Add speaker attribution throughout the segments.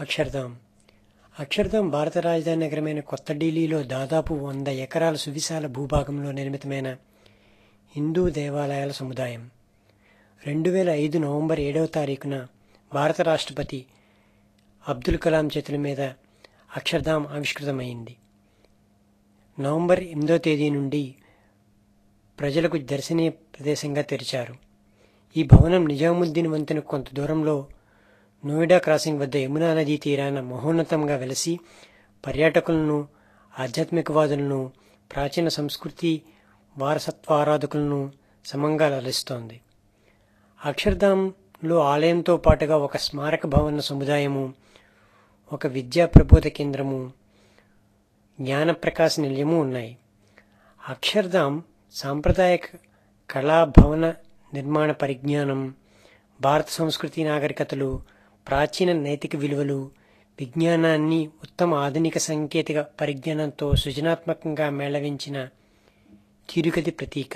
Speaker 1: అక్షర్ధామ్ అక్షర్ధామ్ భారత రాజధాని నగరమైన కొత్త ఢిల్లీలో దాదాపు వంద ఎకరాల సువిశాల భూభాగంలో నిర్మితమైన హిందూ దేవాలయాల సముదాయం రెండు వేల ఐదు నవంబర్ ఏడవ తారీఖున భారత రాష్ట్రపతి అబ్దుల్ కలాం చేతుల మీద అక్షర్ధామ్ ఆవిష్కృతమైంది నవంబర్ ఎనిమిదో తేదీ నుండి ప్రజలకు దర్శనీయ ప్రదేశంగా తెరిచారు ఈ భవనం నిజాముద్దీన్ వంతెన కొంత దూరంలో నోయిడా క్రాసింగ్ వద్ద యమునా నదీ తీరాన మహోన్నతంగా వెలసి పర్యాటకులను ఆధ్యాత్మికవాదులను ప్రాచీన సంస్కృతి వారసత్వారాధకులను సమంగా లలిస్తోంది అక్షర్ధాంలో ఆలయంతో పాటుగా ఒక స్మారక భవన సముదాయము ఒక విద్యా ప్రబోధ కేంద్రము జ్ఞానప్రకాశ నిలయము ఉన్నాయి అక్షర్ధామ్ సాంప్రదాయక కళా భవన నిర్మాణ పరిజ్ఞానం భారత సంస్కృతి నాగరికతలు ప్రాచీన నైతిక విలువలు విజ్ఞానాన్ని ఉత్తమ ఆధునిక సాంకేతిక పరిజ్ఞానంతో సృజనాత్మకంగా మేళవించిన తిరుగతి ప్రతీక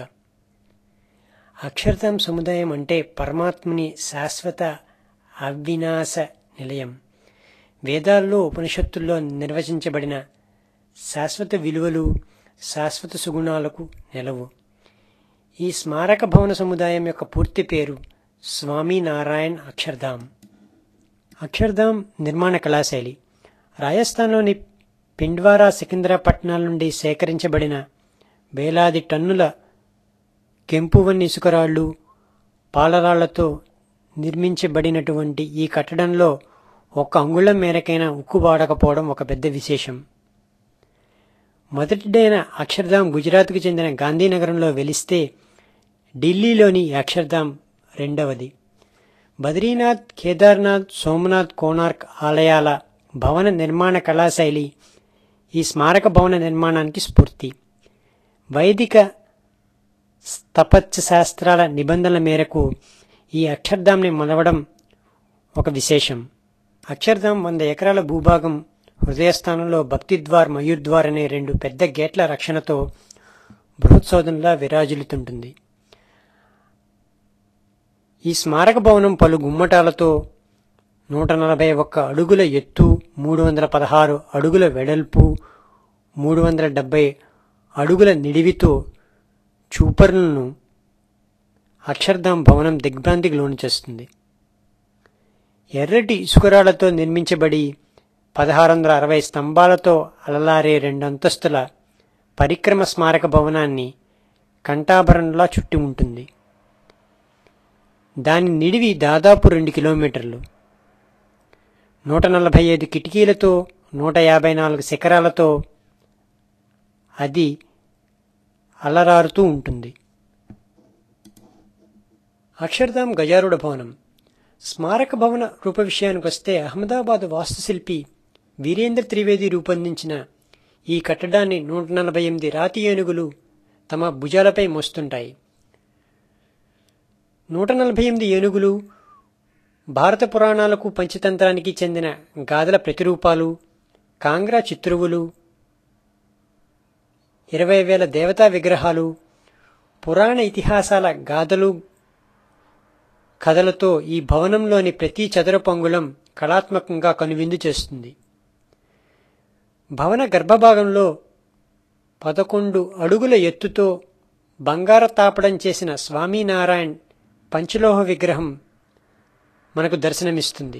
Speaker 1: అక్షరధాం సముదాయం అంటే పరమాత్ముని శాశ్వత అవినాశ నిలయం వేదాల్లో ఉపనిషత్తుల్లో నిర్వచించబడిన శాశ్వత విలువలు శాశ్వత సుగుణాలకు నెలవు ఈ స్మారక భవన సముదాయం యొక్క పూర్తి పేరు స్వామి నారాయణ్ అక్షర్ధామ్ అక్షర్ధామ్ నిర్మాణ కళాశైలి రాజస్థాన్లోని పిండ్వారా సికింద్రా పట్టణాల నుండి సేకరించబడిన వేలాది టన్నుల కెంపువన్ని ఇసుకరాళ్లు పాలరాళ్లతో నిర్మించబడినటువంటి ఈ కట్టడంలో ఒక్క అంగుళం మేరకైనా ఉక్కు వాడకపోవడం ఒక పెద్ద విశేషం మొదటిదైన అక్షర్ధామ్ గుజరాత్కు చెందిన గాంధీనగరంలో వెలిస్తే ఢిల్లీలోని అక్షర్ధామ్ రెండవది బద్రీనాథ్ కేదార్నాథ్ సోమనాథ్ కోనార్క్ ఆలయాల భవన నిర్మాణ కళాశైలి ఈ స్మారక భవన నిర్మాణానికి స్ఫూర్తి వైదిక స్థపత్య శాస్త్రాల నిబంధనల మేరకు ఈ అక్షర్ధాంని మొదవడం ఒక విశేషం అక్షర్ధాం వంద ఎకరాల భూభాగం హృదయస్థానంలో భక్తిద్వార్ మయూర్ద్వార్ అనే రెండు పెద్ద గేట్ల రక్షణతో బృహత్సౌధంలా విరాజిల్లుతుంటుంది ఈ స్మారక భవనం పలు గుమ్మటాలతో నూట నలభై ఒక్క అడుగుల ఎత్తు మూడు వందల పదహారు అడుగుల వెడల్పు మూడు వందల డెబ్బై అడుగుల నిడివితో చూపరులను అక్షర్ధాం భవనం దిగ్భ్రాంతికి లోను చేస్తుంది ఎర్రటి ఇసుకరాళ్లతో నిర్మించబడి పదహారు వందల అరవై స్తంభాలతో అలలారే రెండంతస్తుల పరిక్రమ స్మారక భవనాన్ని కంఠాభరణలా చుట్టి ఉంటుంది దాని నిడివి దాదాపు రెండు కిలోమీటర్లు నూట నలభై ఐదు కిటికీలతో నూట యాభై నాలుగు శిఖరాలతో అది అలరారుతూ ఉంటుంది అక్షర్ధామ్ గజారుడ భవనం స్మారక భవన రూప విషయానికి వస్తే అహ్మదాబాద్ వాస్తుశిల్పి వీరేంద్ర త్రివేది రూపొందించిన ఈ కట్టడాన్ని నూట నలభై ఎనిమిది రాతి ఏనుగులు తమ భుజాలపై మోస్తుంటాయి నూట నలభై ఎనిమిది ఏనుగులు భారత పురాణాలకు పంచతంత్రానికి చెందిన గాథల ప్రతిరూపాలు కాంగ్రా చిత్రువులు ఇరవై వేల దేవతా విగ్రహాలు పురాణ ఇతిహాసాల గాథలు కథలతో ఈ భవనంలోని ప్రతి చదరపు అంగుళం కళాత్మకంగా కనువిందు చేస్తుంది భవన గర్భభాగంలో పదకొండు అడుగుల ఎత్తుతో బంగార తాపడం చేసిన స్వామినారాయణ్ పంచలోహ విగ్రహం మనకు దర్శనమిస్తుంది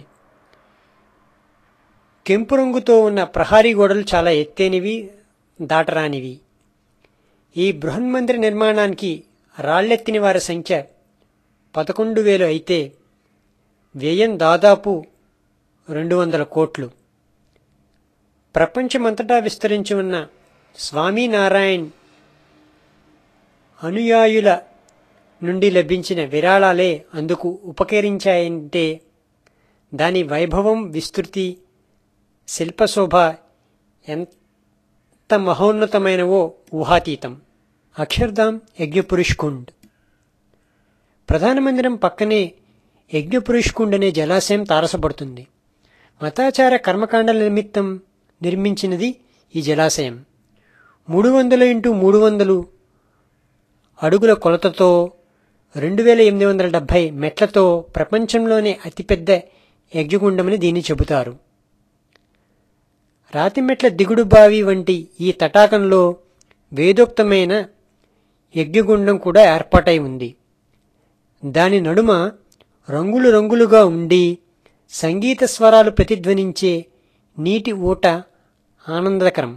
Speaker 1: కెంపు రంగుతో ఉన్న ప్రహారీ గోడలు చాలా ఎత్తైనవి దాటరానివి ఈ బృహన్మందిర నిర్మాణానికి రాళ్లెత్తిన వారి సంఖ్య పదకొండు వేలు అయితే వ్యయం దాదాపు రెండు వందల కోట్లు ప్రపంచమంతటా విస్తరించి ఉన్న స్వామినారాయణ్ అనుయాయుల నుండి లభించిన విరాళాలే అందుకు ఉపకరించాయంటే దాని వైభవం విస్తృతి శిల్పశోభ ఎంత మహోన్నతమైనవో ఊహాతీతం అక్షర్ధామ్ యజ్ఞపురుష్ కుండ్ ప్రధాన మందిరం పక్కనే యజ్ఞపురుష్ కుండ్ అనే జలాశయం తారసపడుతుంది మతాచార కర్మకాండల నిమిత్తం నిర్మించినది ఈ జలాశయం మూడు వందల ఇంటూ మూడు వందలు అడుగుల కొలతతో రెండు వేల ఎనిమిది వందల డెబ్బై మెట్లతో ప్రపంచంలోనే అతిపెద్ద యజ్ఞగుండమని దీన్ని చెబుతారు రాతిమెట్ల దిగుడు బావి వంటి ఈ తటాకంలో వేదోక్తమైన యజ్ఞగుండం కూడా ఏర్పాటై ఉంది దాని నడుమ రంగులు రంగులుగా ఉండి సంగీత స్వరాలు ప్రతిధ్వనించే నీటి ఊట ఆనందకరం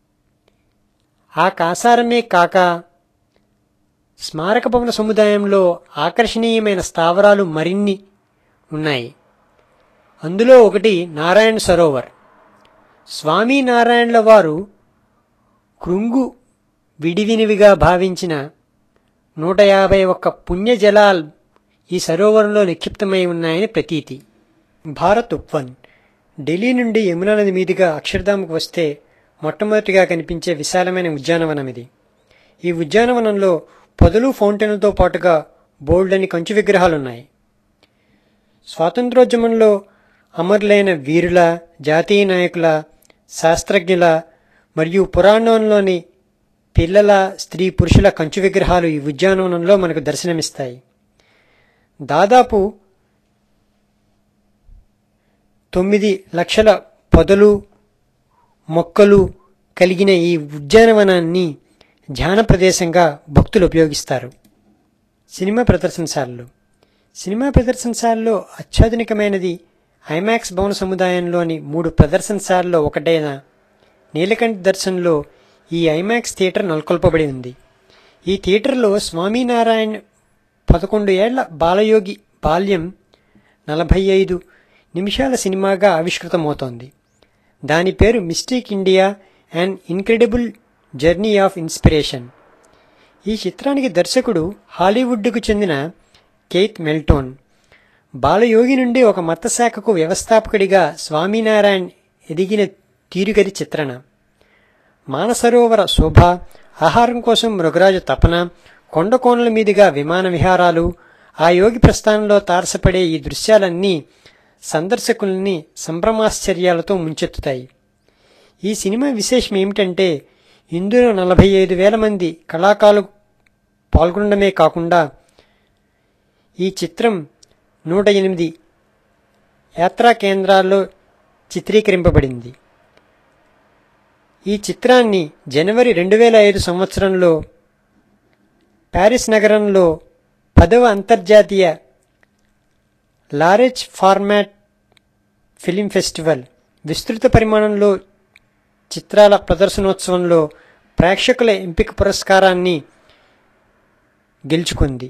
Speaker 1: ఆ కాసారమే కాక స్మారక భవన సముదాయంలో ఆకర్షణీయమైన స్థావరాలు మరిన్ని ఉన్నాయి అందులో ఒకటి నారాయణ సరోవర్ స్వామి నారాయణుల వారు కృంగు విడివినివిగా భావించిన నూట యాభై ఒక్క పుణ్య జలాల్ ఈ సరోవరంలో నిక్షిప్తమై ఉన్నాయని ప్రతీతి భారత్ ఉపవన్ ఢిల్లీ నుండి యమునా నది మీదుగా అక్షర్ధామ్కు వస్తే మొట్టమొదటిగా కనిపించే విశాలమైన ఉద్యానవనం ఇది ఈ ఉద్యానవనంలో పొదలు ఫౌంటైన్లతో పాటుగా బోల్డని కంచు విగ్రహాలున్నాయి స్వాతంత్రోద్యమంలో అమరులైన వీరుల జాతీయ నాయకుల శాస్త్రజ్ఞుల మరియు పురాణంలోని పిల్లల స్త్రీ పురుషుల కంచు విగ్రహాలు ఈ ఉద్యానవనంలో మనకు దర్శనమిస్తాయి దాదాపు తొమ్మిది లక్షల పొదలు మొక్కలు కలిగిన ఈ ఉద్యానవనాన్ని ధ్యాన ప్రదేశంగా భక్తులు ఉపయోగిస్తారు సినిమా ప్రదర్శనశాలలు సినిమా ప్రదర్శనశాలలో అత్యాధునికమైనది ఐమాక్స్ భవన సముదాయంలోని మూడు ప్రదర్శనశాలలో ఒకటైన నీలకంఠ దర్శన్లో ఈ ఐమాక్స్ థియేటర్ నెలకొల్పబడి ఉంది ఈ థియేటర్లో స్వామినారాయణ పదకొండు ఏళ్ల బాలయోగి బాల్యం నలభై ఐదు నిమిషాల సినిమాగా ఆవిష్కృతమవుతోంది దాని పేరు mistake India and incredible journey of inspiration ఈ చిత్రానికి దర్శకుడు హాలీవుడ్కు చెందిన కేత్ మెల్టోన్ బాలయోగి నుండి ఒక మత శాఖకు వ్యవస్థాపకుడిగా స్వామినారాయణ్ ఎదిగిన తీరుగది చిత్రణ మానసరోవర శోభ ఆహారం కోసం మృగరాజు తపన కొండ కోణల మీదుగా విమాన విహారాలు ఆ యోగి ప్రస్థానంలో తారసపడే ఈ దృశ్యాలన్నీ సందర్శకుల్ని సంభ్రమాశ్చర్యాలతో ముంచెత్తుతాయి ఈ సినిమా విశేషం ఏమిటంటే ఇందులో నలభై ఐదు వేల మంది కళాకారులు పాల్గొనడమే కాకుండా ఈ చిత్రం నూట ఎనిమిది యాత్రా కేంద్రాల్లో చిత్రీకరింపబడింది ఈ చిత్రాన్ని జనవరి రెండు వేల ఐదు సంవత్సరంలో ప్యారిస్ నగరంలో పదవ అంతర్జాతీయ లారెజ్ ఫార్మాట్ ఫిలిం ఫెస్టివల్ విస్తృత పరిమాణంలో చిత్రాల ప్రదర్శనోత్సవంలో ప్రేక్షకుల ఎంపిక పురస్కారాన్ని గెలుచుకుంది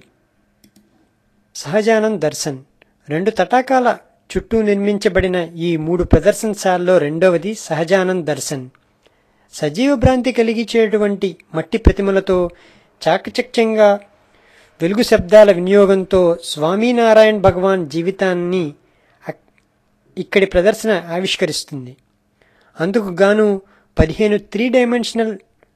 Speaker 1: సహజానంద్ దర్శన్ రెండు తటాకాల చుట్టూ నిర్మించబడిన ఈ మూడు ప్రదర్శనశాలలో రెండవది సహజానంద్ దర్శన్ సజీవ భ్రాంతి కలిగించేటువంటి మట్టి ప్రతిమలతో చాకచక్యంగా వెలుగు శబ్దాల వినియోగంతో స్వామినారాయణ్ భగవాన్ జీవితాన్ని అక్- ఇక్కడి ప్రదర్శన ఆవిష్కరిస్తుంది అందుకు గాను పదిహేను త్రీ డైమెన్షనల్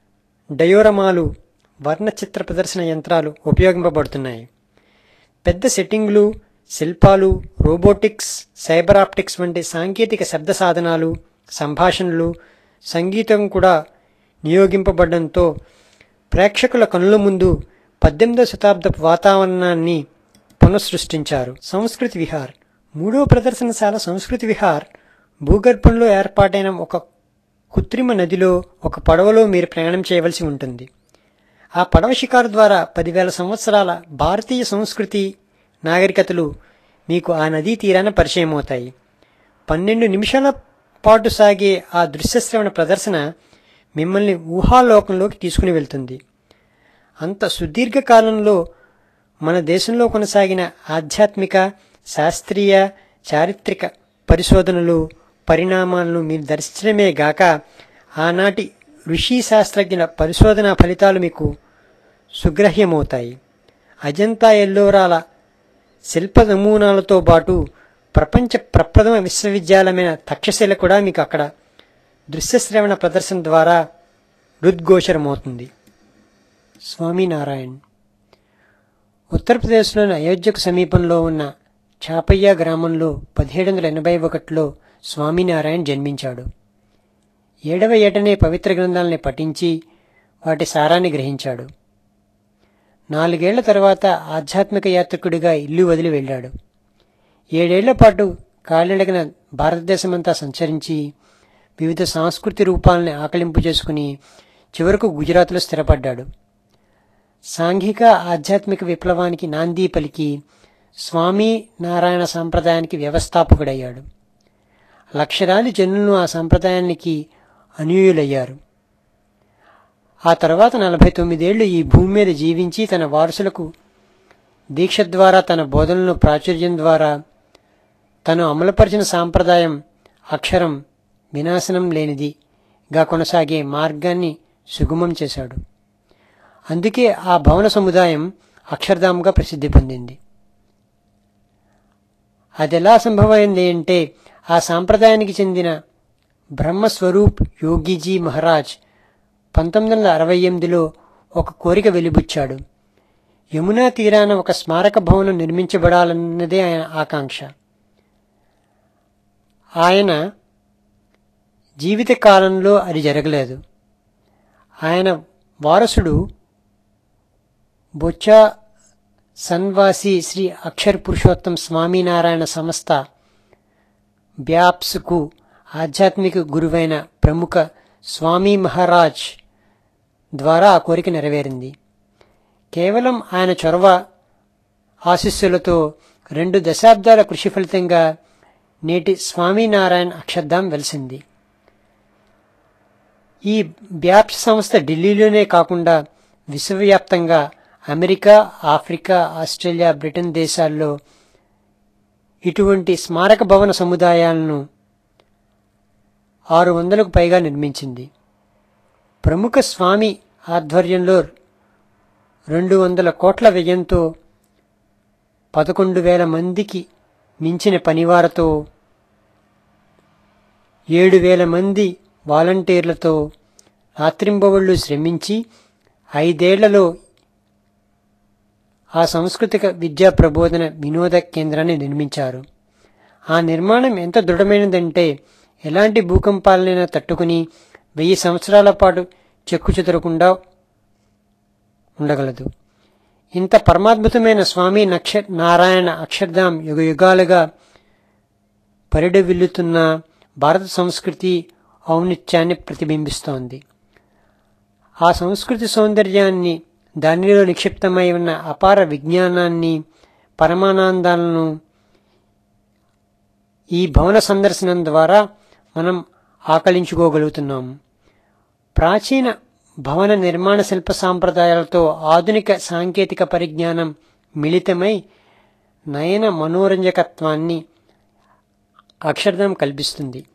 Speaker 1: డయోరమాలు వర్ణచిత్ర ప్రదర్శన యంత్రాలు ఉపయోగింపబడుతున్నాయి పెద్ద సెట్టింగులు శిల్పాలు రోబోటిక్స్ సైబర్ ఆప్టిక్స్ వంటి సాంకేతిక శబ్ద సాధనాలు సంభాషణలు సంగీతం కూడా నియోగింపబడడంతో ప్రేక్షకుల కనుల ముందు పద్దెనిమిదవ శతాబ్దపు వాతావరణాన్ని పునఃసృష్టించారు సంస్కృతి విహార్ మూడవ ప్రదర్శనశాల సంస్కృతి విహార్ భూగర్భంలో ఏర్పాటైన ఒక కృత్రిమ నదిలో ఒక పడవలో మీరు ప్రయాణం చేయవలసి ఉంటుంది ఆ పడవ షికారు ద్వారా పదివేల సంవత్సరాల భారతీయ సంస్కృతి నాగరికతలు మీకు ఆ నదీ తీరాన పరిచయం అవుతాయి పన్నెండు నిమిషాల పాటు సాగే ఆ దృశ్యశ్రవణ ప్రదర్శన మిమ్మల్ని ఊహాలోకంలోకి తీసుకుని వెళ్తుంది అంత సుదీర్ఘ కాలంలో మన దేశంలో కొనసాగిన ఆధ్యాత్మిక శాస్త్రీయ చారిత్రక పరిశోధనలు పరిణామాలను మీరు దర్శించడమే గాక ఆనాటి ఋషి శాస్త్రజ్ఞుల పరిశోధనా ఫలితాలు మీకు సుగ్రహ్యమవుతాయి అజంతా ఎల్లోరాల శిల్ప నమూనాలతో పాటు ప్రపంచ ప్రప్రథమ విశ్వవిద్యాలయమైన తక్షశిల కూడా మీకు అక్కడ దృశ్యశ్రవణ ప్రదర్శన ద్వారా హృద్గోచరమవుతుంది స్వామినారాయణ్ ఉత్తరప్రదేశ్లోని అయోధ్యకు సమీపంలో ఉన్న చాపయ్య గ్రామంలో పదిహేడు వందల ఎనభై ఒకటిలో స్వామినారాయణ్ జన్మించాడు ఏడవ ఏటనే పవిత్ర గ్రంథాలని పఠించి వాటి సారాన్ని గ్రహించాడు నాలుగేళ్ల తర్వాత ఆధ్యాత్మిక యాత్రికుడిగా ఇల్లు వదిలి వెళ్ళాడు ఏడేళ్ల పాటు కాలినడగిన భారతదేశమంతా సంచరించి వివిధ సాంస్కృతిక రూపాలని ఆకలింపు చేసుకుని చివరకు గుజరాత్లో స్థిరపడ్డాడు సాంఘిక ఆధ్యాత్మిక విప్లవానికి నాంది పలికి స్వామి నారాయణ సంప్రదాయానికి వ్యవస్థాపకుడయ్యాడు లక్షలాది జనులను ఆ సంప్రదాయానికి అనుయులయ్యారు ఆ తర్వాత నలభై తొమ్మిదేళ్లు ఈ భూమి మీద జీవించి తన వారసులకు దీక్ష ద్వారా తన బోధనలను ప్రాచుర్యం ద్వారా తను అమలుపరిచిన సాంప్రదాయం అక్షరం వినాశనం లేనిదిగా కొనసాగే మార్గాన్ని సుగమం చేశాడు అందుకే ఆ భవన సముదాయం అక్షరధామ్గా ప్రసిద్ధి పొందింది అది ఎలా సంభవమైంది అంటే ఆ సాంప్రదాయానికి చెందిన బ్రహ్మస్వరూప్ యోగిజీ మహారాజ్ పంతొమ్మిది వందల అరవై ఎనిమిదిలో ఒక కోరిక వెలిబుచ్చాడు యమునా తీరాన ఒక స్మారక భవనం నిర్మించబడాలన్నదే ఆయన ఆకాంక్ష ఆయన జీవిత కాలంలో అది జరగలేదు ఆయన వారసుడు బొచ్చా సన్వాసి శ్రీ అక్షర్ పురుషోత్తం స్వామినారాయణ సంస్థ బ్యాప్స్కు ఆధ్యాత్మిక గురువైన ప్రముఖ స్వామి మహారాజ్ ద్వారా ఆ కోరిక నెరవేరింది కేవలం ఆయన చొరవ ఆశీస్సులతో రెండు దశాబ్దాల కృషి ఫలితంగా నేటి స్వామినారాయణ అక్షర్ధాం వెలిసింది ఈ బ్యాప్స్ సంస్థ ఢిల్లీలోనే కాకుండా విశ్వవ్యాప్తంగా అమెరికా ఆఫ్రికా ఆస్ట్రేలియా బ్రిటన్ దేశాల్లో ఇటువంటి స్మారక భవన సముదాయాలను ఆరు వందలకు పైగా నిర్మించింది ప్రముఖ స్వామి ఆధ్వర్యంలో రెండు వందల కోట్ల వ్యయంతో పదకొండు వేల మందికి మించిన పనివారతో ఏడు వేల మంది వాలంటీర్లతో రాత్రింబవళ్లు శ్రమించి ఐదేళ్లలో ఆ సాంస్కృతిక విద్యా ప్రబోధన వినోద కేంద్రాన్ని నిర్మించారు ఆ నిర్మాణం ఎంత దృఢమైనదంటే ఎలాంటి భూకంపాలనైనా తట్టుకుని వెయ్యి సంవత్సరాల పాటు చెక్కు చెదరకుండా ఉండగలదు ఇంత పరమాద్భుతమైన స్వామి నక్ష నారాయణ అక్షర్ధాం యుగ యుగాలుగా పరిడవిల్లుతున్న భారత సంస్కృతి ఔన్నిత్యాన్ని ప్రతిబింబిస్తోంది ఆ సంస్కృతి సౌందర్యాన్ని దానిలో నిక్షిప్తమై ఉన్న అపార విజ్ఞానాన్ని పరమానందాలను ఈ భవన సందర్శనం ద్వారా మనం ఆకలించుకోగలుగుతున్నాం ప్రాచీన భవన నిర్మాణ శిల్ప సాంప్రదాయాలతో ఆధునిక సాంకేతిక పరిజ్ఞానం మిళితమై నయన మనోరంజకత్వాన్ని అక్షరధాం కల్పిస్తుంది